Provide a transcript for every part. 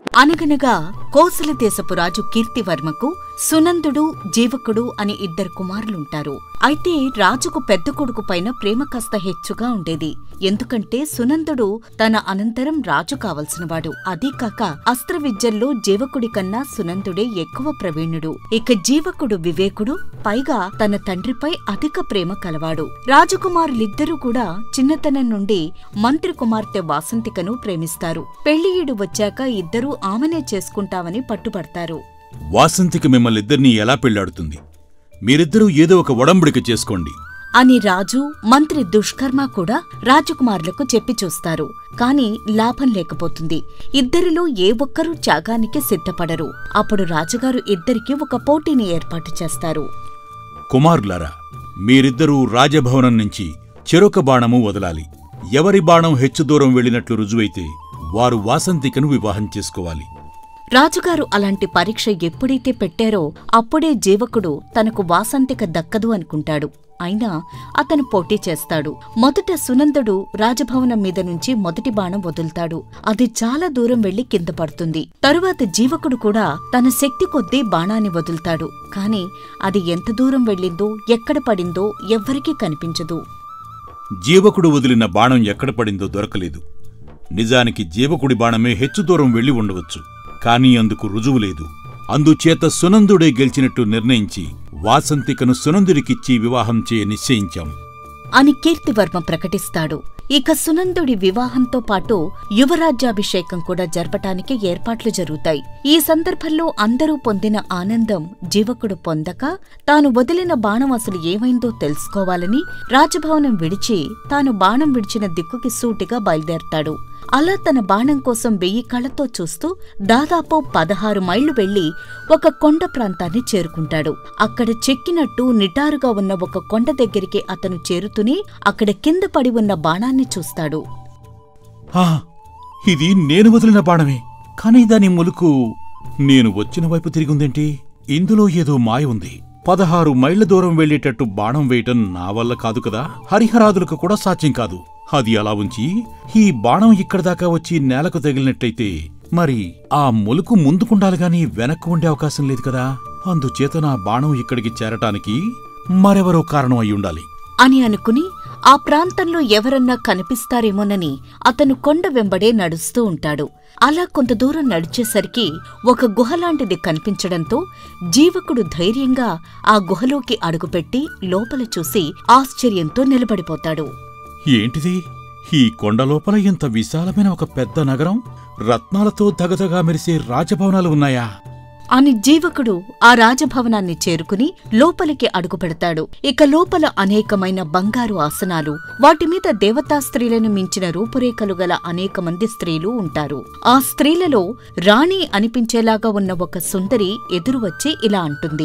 అనగనగా కోసల దేశపు రాజు కీర్తివర్మకు సునందుడు జీవకుడు అని ఇద్దరు కుమారులుంటారు అయితే రాజుకు పెద్ద కొడుకు పైన ప్రేమ కాస్త హెచ్చుగా ఉండేది ఎందుకంటే సునందుడు తన అనంతరం రాజు కావలసినవాడు అదీ కాక అస్త్ర విద్యల్లో జీవకుడి కన్నా సునందుడే ఎక్కువ ప్రవీణుడు ఇక జీవకుడు వివేకుడు పైగా తన తండ్రిపై అధిక ప్రేమ కలవాడు రాజకుమారులిద్దరూ కూడా చిన్నతనం నుండి మంత్రి కుమార్తె వాసంతికను ప్రేమిస్తారు పెళ్లిఈడు వచ్చాక ఇద్దరూ ఆమెనే చేసుకుంటామని పట్టుబడతారు వాసంతికి మిమ్మల్నిద్దరినీ ఎలా పెళ్లాడుతుంది మీరిద్దరూ ఏదో ఒక ఒడంబడిక చేసుకోండి అని రాజు మంత్రి దుష్కర్మ కూడా రాజకుమారులకు చెప్పి చూస్తారు కాని లాభం లేకపోతుంది ఇద్దరిలో ఏ ఒక్కరూ త్యాగానికి సిద్ధపడరు అప్పుడు రాజుగారు ఇద్దరికి ఒక పోటీని ఏర్పాటు చేస్తారు కుమారులారా మీరిద్దరూ రాజభవనం నుంచి చెరొక బాణము వదలాలి ఎవరి బాణం హెచ్చు దూరం వెళ్ళినట్లు రుజువైతే వారు వాసంతికను వివాహం చేసుకోవాలి రాజుగారు అలాంటి పరీక్ష ఎప్పుడైతే పెట్టారో అప్పుడే జీవకుడు తనకు వాసంతిక దక్కదు అనుకుంటాడు అయినా అతను పోటీ చేస్తాడు మొదట సునందుడు రాజభవనం మీద నుంచి మొదటి బాణం వదులుతాడు అది చాలా దూరం వెళ్లి కింద పడుతుంది తరువాత జీవకుడు కూడా తన శక్తి కొద్దీ బాణాన్ని వదులుతాడు కాని అది ఎంత దూరం వెళ్ళిందో ఎక్కడ పడిందో ఎవ్వరికీ కనిపించదు జీవకుడు వదిలిన బాణం ఎక్కడ పడిందో దొరకలేదు నిజానికి జీవకుడి బాణమే హెచ్చు దూరం వెళ్లి ఉండవచ్చు కానీ అందుకు రుజువు లేదు అందుచేత సునందుడే గెలిచినట్టు నిర్ణయించి వాసంతికను సునందుడికిచ్చి వివాహం చేయ నిశ్చయించాం అని కీర్తివర్మ ప్రకటిస్తాడు ఇక సునందుడి వివాహంతో పాటు యువరాజ్యాభిషేకం కూడా జరపటానికి ఏర్పాట్లు జరుగుతాయి ఈ సందర్భంలో అందరూ పొందిన ఆనందం జీవకుడు పొందక తాను వదిలిన బాణం అసలు ఏమైందో తెలుసుకోవాలని రాజభవనం విడిచి తాను బాణం విడిచిన దిక్కుకి సూటిగా బయలుదేరతాడు అలా తన బాణం కోసం వెయ్యి కళ్ళతో చూస్తూ దాదాపు పదహారు మైళ్లు వెళ్లి ఒక కొండ ప్రాంతాన్ని చేరుకుంటాడు అక్కడ చెక్కినట్టు నిటారుగా ఉన్న ఒక కొండ దగ్గరికి అతను చేరుతూనే అక్కడ కింద పడి ఉన్న బాణాన్ని చూస్తాడు ఆ ఇది నేను వదిలిన బాణమే కానీ దాని ములుకు నేను వచ్చిన వైపు తిరిగుందేంటి ఇందులో ఏదో మాయ ఉంది పదహారు మైళ్ల దూరం వెళ్లేటట్టు బాణం వేయటం నా వల్ల కాదు కదా హరిహరాదులకు కూడా సాధ్యం కాదు అది అలా ఉంచి ఈ బాణం ఇక్కడి దాకా వచ్చి నేలకు తగిలినట్టయితే మరి ఆ ములుకు ముందుకుండాలి గాని వెనక్కు ఉండే అవకాశం లేదు కదా అందుచేత నా బాణం ఇక్కడికి చేరటానికి మరెవరో కారణం అయి ఉండాలి అని అనుకుని ఆ ప్రాంతంలో ఎవరన్నా కనిపిస్తారేమోనని అతను కొండ వెంబడే నడుస్తూ ఉంటాడు అలా కొంత దూరం నడిచేసరికి ఒక గుహలాంటిది కనిపించడంతో జీవకుడు ధైర్యంగా ఆ గుహలోకి అడుగుపెట్టి లోపల చూసి ఆశ్చర్యంతో నిలబడిపోతాడు ఏంటిది ఈ కొండ లోపల ఇంత విశాలమైన ఒక పెద్ద నగరం రత్నాలతో దగదగా మెరిసే రాజభవనాలు ఉన్నాయా అని జీవకుడు ఆ రాజభవనాన్ని చేరుకుని లోపలికి అడుగుపెడతాడు ఇక లోపల అనేకమైన బంగారు ఆసనాలు వాటిమీద దేవతా స్త్రీలను మించిన రూపురేఖలు గల అనేక మంది స్త్రీలు ఉంటారు ఆ స్త్రీలలో రాణి అనిపించేలాగా ఉన్న ఒక సుందరి ఎదురు వచ్చి ఇలా అంటుంది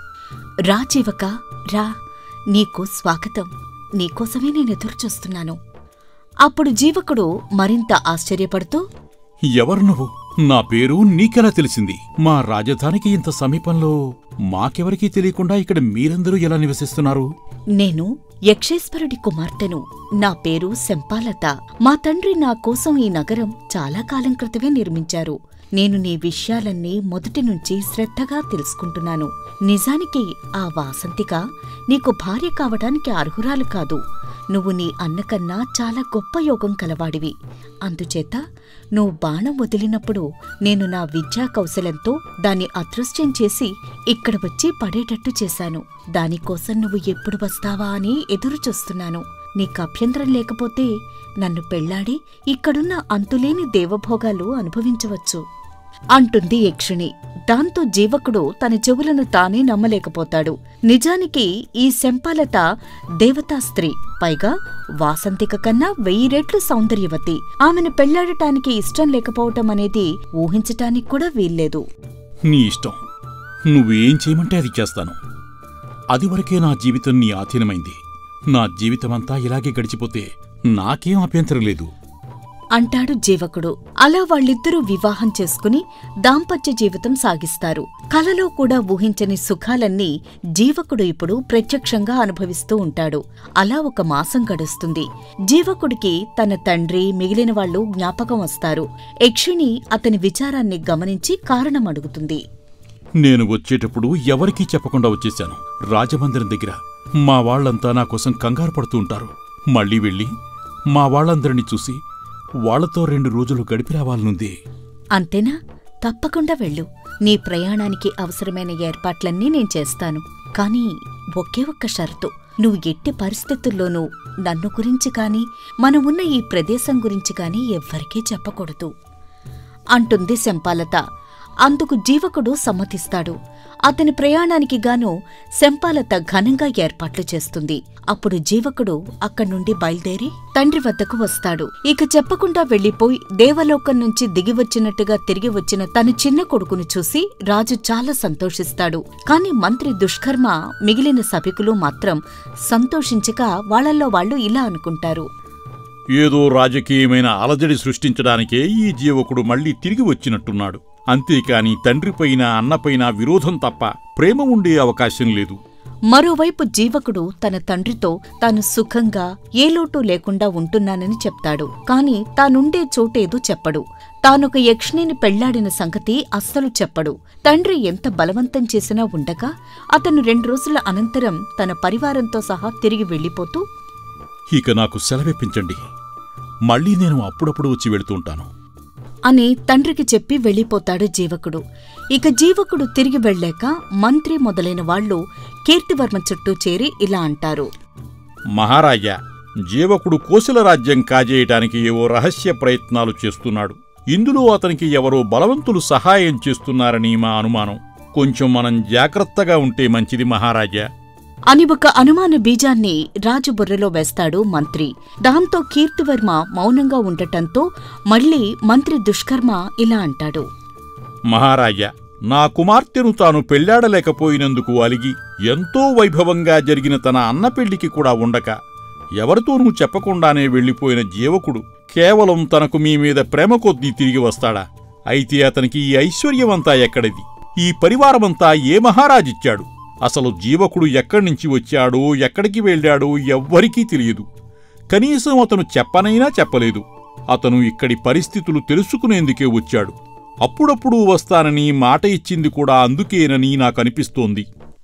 రా జీవక రా నీకు స్వాగతం నీకోసమే నేను ఎదురుచూస్తున్నాను అప్పుడు జీవకుడు మరింత ఆశ్చర్యపడుతూ ఎవరు నువ్వు నా పేరు నీకెలా తెలిసింది మా రాజధానికి ఇంత సమీపంలో మాకెవరికీ తెలియకుండా ఇక్కడ మీరందరూ ఎలా నివసిస్తున్నారు నేను యక్షేశ్వరుడి కుమార్తెను నా పేరు శంపాలత మా తండ్రి నా కోసం ఈ నగరం చాలా కాలం క్రితమే నిర్మించారు నేను నీ విషయాలన్నీ మొదటి నుంచి శ్రద్ధగా తెలుసుకుంటున్నాను నిజానికి ఆ వాసంతిక నీకు భార్య కావడానికి అర్హురాలు కాదు నువ్వు నీ అన్నకన్నా చాలా గొప్ప యోగం కలవాడివి అందుచేత నువ్వు బాణం వదిలినప్పుడు నేను నా విద్యా కౌశలంతో దాన్ని అదృశ్యం చేసి ఇక్కడ వచ్చి పడేటట్టు చేశాను దానికోసం నువ్వు ఎప్పుడు వస్తావా అని ఎదురు చూస్తున్నాను నీకు అభ్యంతరం లేకపోతే నన్ను పెళ్లాడి ఇక్కడున్న అంతులేని దేవభోగాలు అనుభవించవచ్చు అంటుంది యక్షిణి దాంతో జీవకుడు తన చెవులను తానే నమ్మలేకపోతాడు నిజానికి ఈ శంపాలత దేవతా స్త్రీ పైగా వాసంతిక కన్నా వెయ్యి రెట్లు సౌందర్యవతి ఆమెను పెళ్లాడటానికి ఇష్టం లేకపోవటం అనేది ఊహించటానికి కూడా వీల్లేదు నీ ఇష్టం నువ్వేం చేయమంటే అది చేస్తాను అది వరకే నా జీవితం నీ ఆధీనమైంది నా జీవితమంతా ఇలాగే గడిచిపోతే నాకేం అభ్యంతరం లేదు అంటాడు జీవకుడు అలా వాళ్ళిద్దరూ వివాహం చేసుకుని దాంపత్య జీవితం సాగిస్తారు కలలో కూడా ఊహించని సుఖాలన్నీ జీవకుడు ఇప్పుడు ప్రత్యక్షంగా అనుభవిస్తూ ఉంటాడు అలా ఒక మాసం గడుస్తుంది జీవకుడికి తన తండ్రి మిగిలిన వాళ్ళు జ్ఞాపకం వస్తారు యక్షిణి అతని విచారాన్ని గమనించి కారణం అడుగుతుంది నేను వచ్చేటప్పుడు ఎవరికీ చెప్పకుండా వచ్చేశాను రాజమందిరం దగ్గర మా వాళ్ళంతా నా కోసం కంగారు పడుతూ ఉంటారు మళ్ళీ వెళ్ళి మా వాళ్ళందరినీ చూసి వాళ్ళతో రెండు రోజులు గడిపి రావాలనుంది అంతేనా తప్పకుండా వెళ్ళు నీ ప్రయాణానికి అవసరమైన ఏర్పాట్లన్నీ నేను చేస్తాను కానీ ఒకే ఒక్క షరతు నువ్వు ఎట్టి పరిస్థితుల్లోనూ నన్ను గురించి కాని మనం ఉన్న ఈ ప్రదేశం గురించి కాని ఎవ్వరికీ చెప్పకూడదు అంటుంది శంపాలత అందుకు జీవకుడు సమ్మతిస్తాడు అతని ప్రయాణానికి గాను శంపాలత ఘనంగా ఏర్పాట్లు చేస్తుంది అప్పుడు జీవకుడు అక్కడి నుండి బయలుదేరి తండ్రి వద్దకు వస్తాడు ఇక చెప్పకుండా వెళ్లిపోయి దేవలోకం నుంచి దిగి వచ్చినట్టుగా తిరిగి వచ్చిన తన చిన్న కొడుకును చూసి రాజు చాలా సంతోషిస్తాడు కాని మంత్రి దుష్కర్మ మిగిలిన సభికులు మాత్రం సంతోషించక వాళ్ళల్లో వాళ్ళు ఇలా అనుకుంటారు ఏదో రాజకీయమైన అలజడి సృష్టించడానికే ఈ జీవకుడు మళ్ళీ తిరిగి వచ్చినట్టున్నాడు అంతేకాని తండ్రిపైన అన్నపైన విరోధం తప్ప ప్రేమ ఉండే అవకాశం లేదు మరోవైపు జీవకుడు తన తండ్రితో తాను సుఖంగా ఏ లోటు లేకుండా ఉంటున్నానని చెప్తాడు కాని తానుండే చోటేదో చెప్పడు తానొక యక్షిణిని పెళ్లాడిన సంగతి అస్సలు చెప్పడు తండ్రి ఎంత బలవంతం చేసినా ఉండగా అతను రెండు రోజుల అనంతరం తన పరివారంతో సహా తిరిగి వెళ్ళిపోతూ ఇక నాకు సెలవిప్పించండి మళ్ళీ నేను అప్పుడప్పుడు వచ్చి వెళుతుంటాను అని తండ్రికి చెప్పి వెళ్ళిపోతాడు జీవకుడు ఇక జీవకుడు తిరిగి వెళ్ళాక మంత్రి మొదలైన వాళ్ళు కీర్తివర్మ చుట్టూ చేరి ఇలా అంటారు మహారాజా జీవకుడు కోశల రాజ్యం కాజేయటానికి ఏవో రహస్య ప్రయత్నాలు చేస్తున్నాడు ఇందులో అతనికి ఎవరో బలవంతులు సహాయం చేస్తున్నారని మా అనుమానం కొంచెం మనం జాగ్రత్తగా ఉంటే మంచిది మహారాజా అని ఒక అనుమాన బీజాన్ని రాజు బుర్రలో వేస్తాడు మంత్రి దాంతో కీర్తివర్మ మౌనంగా ఉండటంతో మళ్ళీ మంత్రి దుష్కర్మ ఇలా అంటాడు మహారాజా నా కుమార్తెను తాను పెళ్లాడలేకపోయినందుకు అలిగి ఎంతో వైభవంగా జరిగిన తన అన్న పెళ్లికి కూడా ఉండక ఎవరితోనూ చెప్పకుండానే వెళ్ళిపోయిన జీవకుడు కేవలం తనకు మీ మీద ప్రేమ కొద్దీ తిరిగి వస్తాడా అయితే అతనికి ఈ ఐశ్వర్యమంతా ఎక్కడిది ఈ పరివారమంతా ఏ మహారాజిచ్చాడు అసలు జీవకుడు ఎక్కడి నుంచి వచ్చాడో ఎక్కడికి వెళ్ళాడో ఎవ్వరికీ తెలియదు కనీసం అతను చెప్పనైనా చెప్పలేదు అతను ఇక్కడి పరిస్థితులు తెలుసుకునేందుకే వచ్చాడు అప్పుడప్పుడు వస్తానని మాట ఇచ్చింది కూడా అందుకేనని నాకనిపిస్తోంది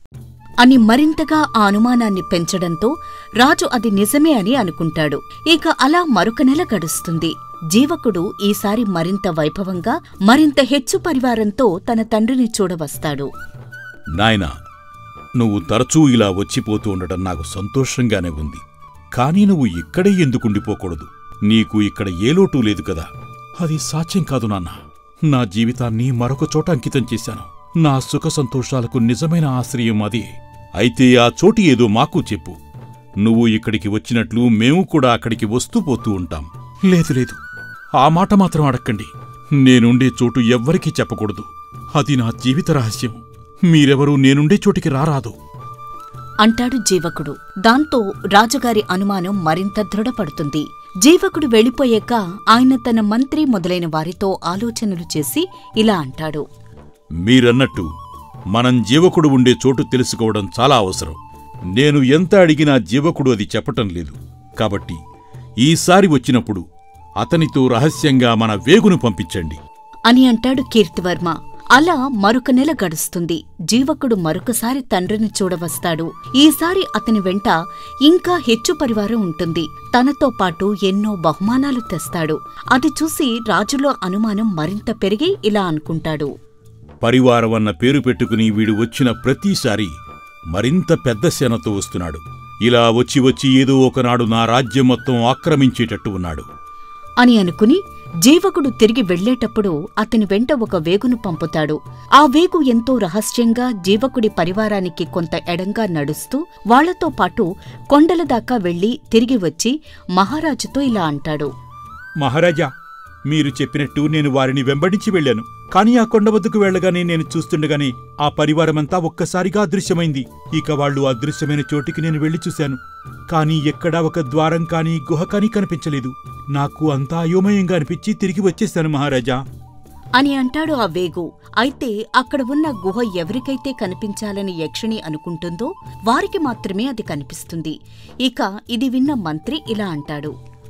అని మరింతగా ఆ అనుమానాన్ని పెంచడంతో రాజు అది నిజమే అని అనుకుంటాడు ఇక అలా మరొక నెల గడుస్తుంది జీవకుడు ఈసారి మరింత వైభవంగా మరింత హెచ్చు పరివారంతో తన తండ్రిని చూడవస్తాడు నాయనా నువ్వు తరచూ ఇలా వచ్చిపోతూ ఉండటం నాకు సంతోషంగానే ఉంది కానీ నువ్వు ఇక్కడే ఎందుకుండిపోకూడదు నీకు ఇక్కడ ఏ లోటు లేదు కదా అది సాధ్యం కాదు నాన్న నా జీవితాన్ని మరొక చోట అంకితం చేశాను నా సుఖ సంతోషాలకు నిజమైన ఆశ్రయం అదే అయితే ఆ చోటు ఏదో మాకు చెప్పు నువ్వు ఇక్కడికి వచ్చినట్లు మేము కూడా అక్కడికి వస్తూ పోతూ ఉంటాం లేదు లేదు ఆ మాట మాత్రం అడక్కండి నేనుండే చోటు ఎవ్వరికీ చెప్పకూడదు అది నా జీవిత రహస్యం మీరెవరూ నేనుండే చోటికి రారాదు అంటాడు జీవకుడు దాంతో రాజుగారి అనుమానం మరింత దృఢపడుతుంది జీవకుడు వెళ్ళిపోయాక ఆయన తన మంత్రి మొదలైన వారితో ఆలోచనలు చేసి ఇలా అంటాడు మీరన్నట్టు మనం జీవకుడు ఉండే చోటు తెలుసుకోవడం చాలా అవసరం నేను ఎంత అడిగినా జీవకుడు అది చెప్పటం లేదు కాబట్టి ఈసారి వచ్చినప్పుడు అతనితో రహస్యంగా మన వేగును పంపించండి అని అంటాడు కీర్తివర్మ అలా మరొక నెల గడుస్తుంది జీవకుడు మరొకసారి తండ్రిని చూడవస్తాడు ఈసారి అతని వెంట ఇంకా హెచ్చు పరివారం ఉంటుంది తనతో పాటు ఎన్నో బహుమానాలు తెస్తాడు అది చూసి రాజులో అనుమానం మరింత పెరిగి ఇలా అనుకుంటాడు పరివారం అన్న పేరు పెట్టుకుని వీడు వచ్చిన ప్రతిసారి మరింత పెద్ద సేనతో వస్తున్నాడు ఇలా వచ్చి వచ్చి ఏదో ఒకనాడు నా రాజ్యం మొత్తం ఆక్రమించేటట్టు ఉన్నాడు అని అనుకుని జీవకుడు తిరిగి వెళ్ళేటప్పుడు అతని వెంట ఒక వేగును పంపుతాడు ఆ వేగు ఎంతో రహస్యంగా జీవకుడి పరివారానికి కొంత ఎడంగా నడుస్తూ వాళ్లతో పాటు కొండల దాకా వెళ్లి తిరిగి వచ్చి మహారాజుతో ఇలా అంటాడు మహారాజా మీరు చెప్పినట్టు నేను వారిని వెంబడించి వెళ్ళాను కానీ ఆ కొండ వద్దకు వెళ్ళగానే నేను చూస్తుండగానే ఆ పరివారమంతా ఒక్కసారిగా అదృశ్యమైంది ఇక వాళ్ళు అదృశ్యమైన చోటికి నేను వెళ్లి చూశాను కానీ ఎక్కడా ఒక ద్వారం కానీ గుహ కానీ కనిపించలేదు నాకు అంతా అయోమయంగా అనిపించి తిరిగి వచ్చేశాను మహారాజా అని అంటాడు ఆ వేగు అయితే అక్కడ ఉన్న గుహ ఎవరికైతే కనిపించాలని యక్షిణి అనుకుంటుందో వారికి మాత్రమే అది కనిపిస్తుంది ఇక ఇది విన్న మంత్రి ఇలా అంటాడు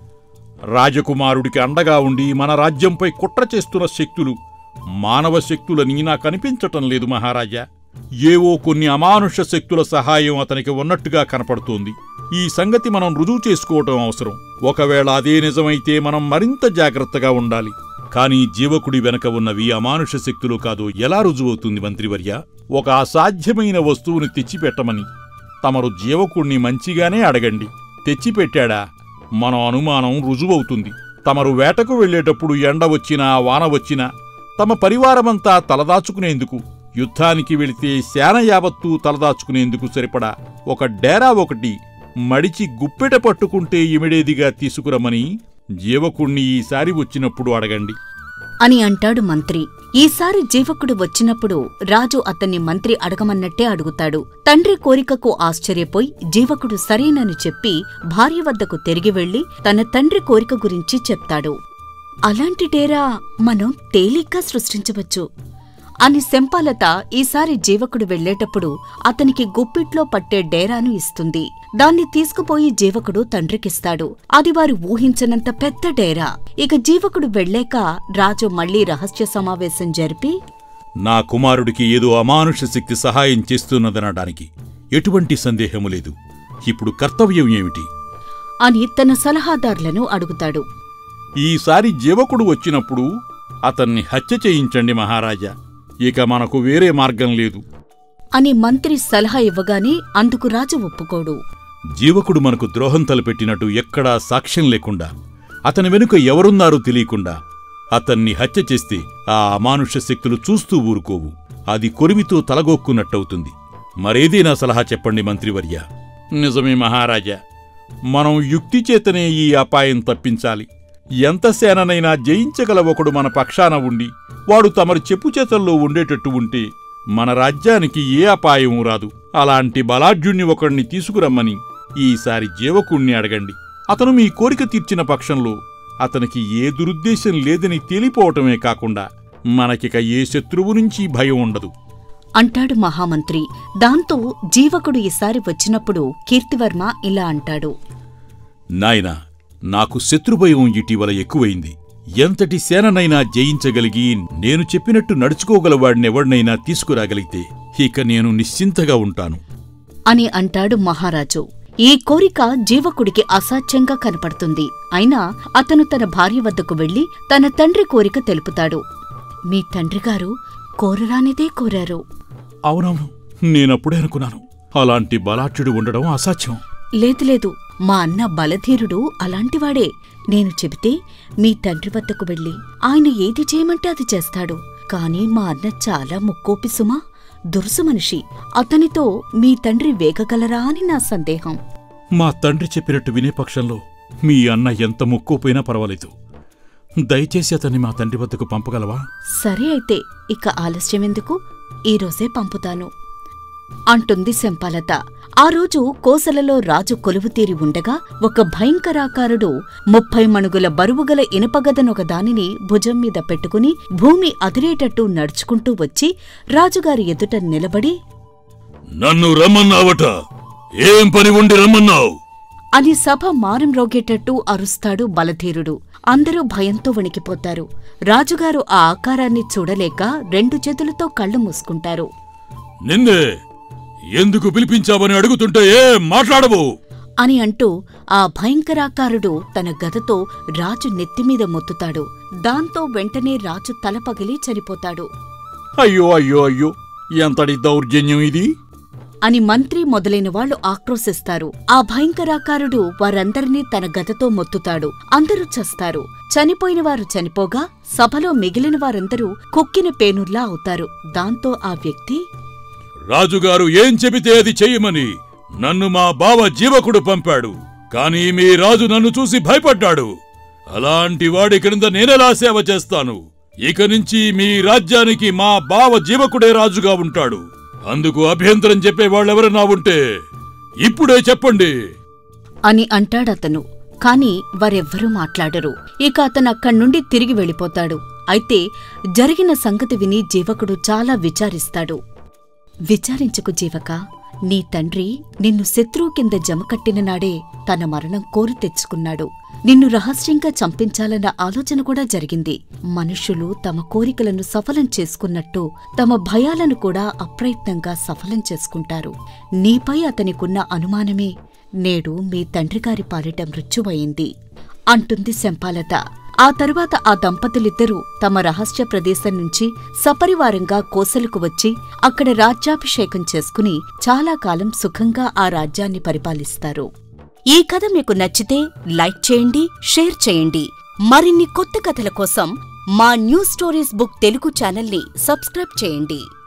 రాజకుమారుడికి అండగా ఉండి మన రాజ్యంపై కుట్ర చేస్తున్న శక్తులు మానవ శక్తులని నాకు అనిపించటం లేదు మహారాజా ఏవో కొన్ని అమానుష శక్తుల సహాయం అతనికి ఉన్నట్టుగా కనపడుతోంది ఈ సంగతి మనం రుజువు చేసుకోవటం అవసరం ఒకవేళ అదే నిజమైతే మనం మరింత జాగ్రత్తగా ఉండాలి కానీ జీవకుడి వెనక ఉన్నవి అమానుష శక్తులు కాదో ఎలా రుజువవుతుంది మంత్రివర్య ఒక అసాధ్యమైన వస్తువుని తెచ్చిపెట్టమని తమరు జీవకుణ్ణి మంచిగానే అడగండి తెచ్చిపెట్టాడా మన అనుమానం రుజువవుతుంది తమరు వేటకు వెళ్ళేటప్పుడు ఎండ వచ్చినా వాన వచ్చినా తమ పరివారమంతా తలదాచుకునేందుకు యుద్ధానికి వెళితే శాన యావత్తూ తలదాచుకునేందుకు సరిపడా ఒక డేరా ఒకటి మడిచి గుప్పెట పట్టుకుంటే ఇమిడేదిగా తీసుకురమ్మని జీవకుణ్ణి ఈసారి వచ్చినప్పుడు అడగండి అని అంటాడు మంత్రి ఈసారి జీవకుడు వచ్చినప్పుడు రాజు అతన్ని మంత్రి అడగమన్నట్టే అడుగుతాడు తండ్రి కోరికకు ఆశ్చర్యపోయి జీవకుడు సరేనని చెప్పి భార్య వద్దకు తిరిగి వెళ్లి తన తండ్రి కోరిక గురించి చెప్తాడు అలాంటి డేరా మనం తేలిగ్గా సృష్టించవచ్చు అని శంపాలత ఈసారి జీవకుడు వెళ్ళేటప్పుడు అతనికి గుప్పిట్లో పట్టే డేరాను ఇస్తుంది దాన్ని తీసుకుపోయి జీవకుడు తండ్రికిస్తాడు అది వారు ఊహించనంత పెద్ద డేరా ఇక జీవకుడు వెళ్ళాక రాజు మళ్లీ రహస్య సమావేశం జరిపి నా కుమారుడికి ఏదో అమానుష శక్తి సహాయం చేస్తున్నదనడానికి ఎటువంటి సందేహము లేదు ఇప్పుడు కర్తవ్యం ఏమిటి అని తన సలహాదారులను అడుగుతాడు ఈసారి జీవకుడు వచ్చినప్పుడు అతన్ని హత్య చేయించండి మహారాజా ఇక మనకు వేరే మార్గం లేదు అని మంత్రి సలహా ఇవ్వగానే అందుకు రాజు ఒప్పుకోడు జీవకుడు మనకు ద్రోహం తలపెట్టినట్టు ఎక్కడా సాక్ష్యం లేకుండా అతని వెనుక ఎవరున్నారో తెలియకుండా అతన్ని హత్య చేస్తే ఆ అమానుష శక్తులు చూస్తూ ఊరుకోవు అది కొరిమితో తలగొక్కున్నట్టవుతుంది మరేదైనా సలహా చెప్పండి మంత్రివర్య నిజమే మహారాజా మనం యుక్తి చేతనే ఈ అపాయం తప్పించాలి ఎంత సేననైనా జయించగల ఒకడు మన పక్షాన ఉండి వాడు తమరి చెప్పు చేతల్లో ఉండేటట్టు ఉంటే మన రాజ్యానికి ఏ అపాయమూ రాదు అలాంటి బలాఢ్యుణ్ణి ఒకణ్ణి తీసుకురమ్మని ఈసారి జీవకుణ్ణి అడగండి అతను మీ కోరిక తీర్చిన పక్షంలో అతనికి ఏ దురుద్దేశం లేదని తేలిపోవటమే కాకుండా మనకిక ఏ శత్రువు నుంచి భయం ఉండదు అంటాడు మహామంత్రి దాంతో జీవకుడు ఈసారి వచ్చినప్పుడు కీర్తివర్మ ఇలా అంటాడు నాయనా నాకు శత్రుభయం ఇటీవల ఎక్కువైంది ఎంతటి సేననైనా జయించగలిగి నేను చెప్పినట్టు నడుచుకోగలవాడినెవడినైనా తీసుకురాగలిగితే ఇక నేను నిశ్చింతగా ఉంటాను అని అంటాడు మహారాజు ఈ కోరిక జీవకుడికి అసాధ్యంగా కనపడుతుంది అయినా అతను తన భార్య వద్దకు వెళ్లి తన తండ్రి కోరిక తెలుపుతాడు మీ తండ్రిగారు కోరరానిదే కోరారు అవునవును నేనప్పుడే అనుకున్నాను అలాంటి బలాఢ్యుడు ఉండడం అసాధ్యం లేదు లేదు మా అన్న బలధీరుడు అలాంటివాడే నేను చెబితే మీ తండ్రి వద్దకు వెళ్ళి ఆయన ఏది చేయమంటే అది చేస్తాడు కాని మా అన్న చాలా ముక్కోపి సుమా దురుసు మనిషి అతనితో మీ తండ్రి వేగగలరా అని నా సందేహం మా తండ్రి చెప్పినట్టు వినే పక్షంలో మీ అన్న ఎంత ముక్కోపోయినా పర్వాలేదు దయచేసి అతన్ని మా తండ్రి వద్దకు పంపగలవా సరే అయితే ఇక ఆలస్యమెందుకు ఈరోజే పంపుతాను అంటుంది శంపాలత ఆ రోజు కోసలలో రాజు కొలువుతీరి ఉండగా ఒక భయంకరాకారుడు ముప్పై మణుగుల బరువుగల ఇనుపగదనొక దానిని భుజం మీద పెట్టుకుని భూమి అదిరేటట్టు నడుచుకుంటూ వచ్చి రాజుగారి ఎదుట నిలబడి నన్ను రమ్మన్నావట ఏం పని ఉండి రమ్మన్నావు అని సభ మారం రోగేటట్టు అరుస్తాడు బలధీరుడు అందరూ భయంతో వణికిపోతారు రాజుగారు ఆ ఆకారాన్ని చూడలేక రెండు చేతులతో కళ్ళు మూసుకుంటారు నిన్నే ఎందుకు పిలిపించావని అడుగుతుంటే ఏం మాట్లాడవు అని అంటూ ఆ భయంకరాకారుడు తన గదతో రాజు నెత్తిమీద మొత్తుతాడు దాంతో వెంటనే రాజు తల పగిలి చనిపోతాడు అయ్యో అయ్యో అయ్యో ఎంతటి దౌర్జన్యం ఇది అని మంత్రి మొదలైన వాళ్ళు ఆక్రోశిస్తారు ఆ భయంకరాకారుడు వారందరినీ తన గదతో మొత్తుతాడు అందరూ చస్తారు చనిపోయిన వారు చనిపోగా సభలో మిగిలిన వారందరూ కుక్కిన పేనుల్లా అవుతారు దాంతో ఆ వ్యక్తి రాజుగారు ఏం చెబితే అది చెయ్యమని నన్ను మా బావ జీవకుడు పంపాడు కాని మీ రాజు నన్ను చూసి భయపడ్డాడు అలాంటి వాడి క్రింద నేనెలా సేవ చేస్తాను ఇక నుంచి మీ రాజ్యానికి మా బావ జీవకుడే రాజుగా ఉంటాడు అందుకు అభ్యంతరం చెప్పే వాళ్ళెవరన్నా ఉంటే ఇప్పుడే చెప్పండి అని అంటాడతను కాని వారెవ్వరూ మాట్లాడరు ఇక అతను అక్కడి నుండి తిరిగి వెళ్ళిపోతాడు అయితే జరిగిన సంగతి విని జీవకుడు చాలా విచారిస్తాడు విచారించుకు జీవక నీ తండ్రి నిన్ను శత్రువు కింద జమకట్టిన నాడే తన మరణం కోరి తెచ్చుకున్నాడు నిన్ను రహస్యంగా చంపించాలన్న ఆలోచన కూడా జరిగింది మనుషులు తమ కోరికలను సఫలం చేసుకున్నట్టు తమ భయాలను కూడా అప్రయత్నంగా సఫలం చేసుకుంటారు నీపై అతనికున్న అనుమానమే నేడు మీ తండ్రిగారి పాలిట మృత్యువయింది అంటుంది శంపాలత ఆ తరువాత ఆ దంపతులిద్దరూ తమ రహస్య ప్రదేశం నుంచి సపరివారంగా కోసలకు వచ్చి అక్కడ రాజ్యాభిషేకం చేసుకుని చాలా కాలం సుఖంగా ఆ రాజ్యాన్ని పరిపాలిస్తారు ఈ కథ మీకు నచ్చితే లైక్ చేయండి షేర్ చేయండి మరిన్ని కొత్త కథల కోసం మా న్యూ స్టోరీస్ బుక్ తెలుగు ఛానల్ని సబ్స్క్రైబ్ చేయండి